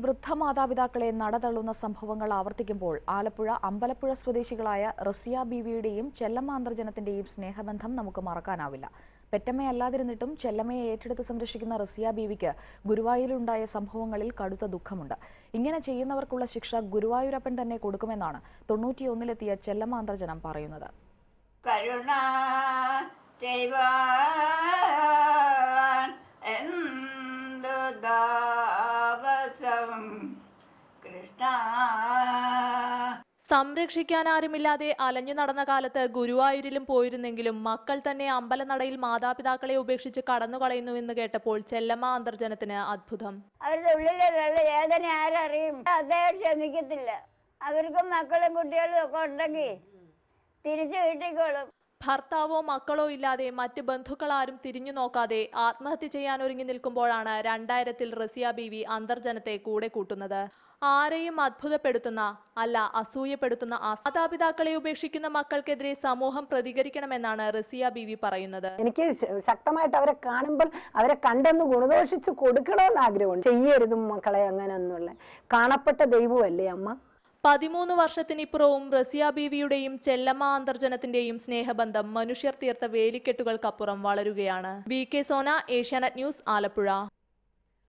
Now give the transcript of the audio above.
വൃദ്ധമാതാപിതാക്കളെ നടതള്ളുന്ന സംഭവങ്ങൾ ആവർത്തിക്കുമ്പോൾ ആലപ്പുഴ അമ്പലപ്പുഴ സ്വദേശികളായ റസിയ ബീവിയുടെയും ചെല്ലമ്മ അന്തർജനത്തിന്റെയും സ്നേഹബന്ധം നമുക്ക് മറക്കാനാവില്ല പെറ്റമ്മയല്ലാതിരുന്നിട്ടും ചെല്ലമ്മയെ ഏറ്റെടുത്ത് സംരക്ഷിക്കുന്ന റസിയ ബീവിക്ക് ഗുരുവായൂരിലുണ്ടായ സംഭവങ്ങളിൽ കടുത്ത ദുഃഖമുണ്ട് ഇങ്ങനെ ചെയ്യുന്നവർക്കുള്ള ശിക്ഷ ഗുരുവായൂരപ്പൻ തന്നെ കൊടുക്കുമെന്നാണ് തൊണ്ണൂറ്റിയൊന്നിലെത്തിയ ചെല്ലമ്മ അന്തർജനം പറയുന്നത് കരുണ ചെയ്വാൻ എന്തു താപസം കൃഷ്ണ സംരക്ഷിക്കാൻ ആരുമില്ലാതെ അലഞ്ഞു നടന്ന കാലത്ത് ഗുരുവായൂരിലും പോയിരുന്നെങ്കിലും മക്കൾ തന്നെ അമ്പലനടയിൽ മാതാപിതാക്കളെ ഉപേക്ഷിച്ച് കടന്നുകളയുന്നുവെന്ന് കേട്ടപ്പോൾ ചെല്ലമ്മ അന്തർജനത്തിന് അത്ഭുതം അവരുടെ ഉള്ളിലുള്ള വേദന ആരറിയും അദ്ദേഹം ക്ഷമിക്കത്തില്ല അവർക്കും മക്കളും കുട്ടികളും ഒക്കെ ഉണ്ടെങ്കിൽ തിരിച്ചു കിട്ടിക്കോളും ഭർത്താവോ മക്കളോ ഇല്ലാതെ മറ്റ് ബന്ധുക്കളാരും തിരിഞ്ഞു നോക്കാതെ ആത്മഹത്യ ചെയ്യാൻ ഒരുങ്ങി നിൽക്കുമ്പോഴാണ് രണ്ടായിരത്തിൽ റസിയ ബീവി അന്തർജനത്തെ കൂടെ കൂട്ടുന്നത് ആരെയും അത്ഭുതപ്പെടുത്തുന്ന അല്ല അസൂയപ്പെടുത്തുന്ന ആ മാതാപിതാക്കളെ ഉപേക്ഷിക്കുന്ന മക്കൾക്കെതിരെ സമൂഹം പ്രതികരിക്കണമെന്നാണ് റസിയ ബീവി പറയുന്നത് എനിക്ക് ശ- ശക്തമായിട്ട് അവരെ കാണുമ്പോൾ അവരെ കണ്ടെന്ന് ഗുണദോഷിച്ച് കൊടുക്കണമെന്ന് ആഗ്രഹമുണ്ട് ചെയ്യരുതും മക്കളെ അങ്ങനെ ഒന്നുള്ള കാണപ്പെട്ട ദൈവമല്ലേ അമ്മ പതിമൂന്ന് വർഷത്തിനിപ്പുറവും റസിയ ബീവിയുടെയും ചെല്ലമ്മ അന്തർജനത്തിന്റെയും സ്നേഹബന്ധം മനുഷ്യർ തീർത്ത വേലിക്കെട്ടുകൾക്കപ്പുറം വളരുകയാണ് V K Sona Asianet news Alappuzha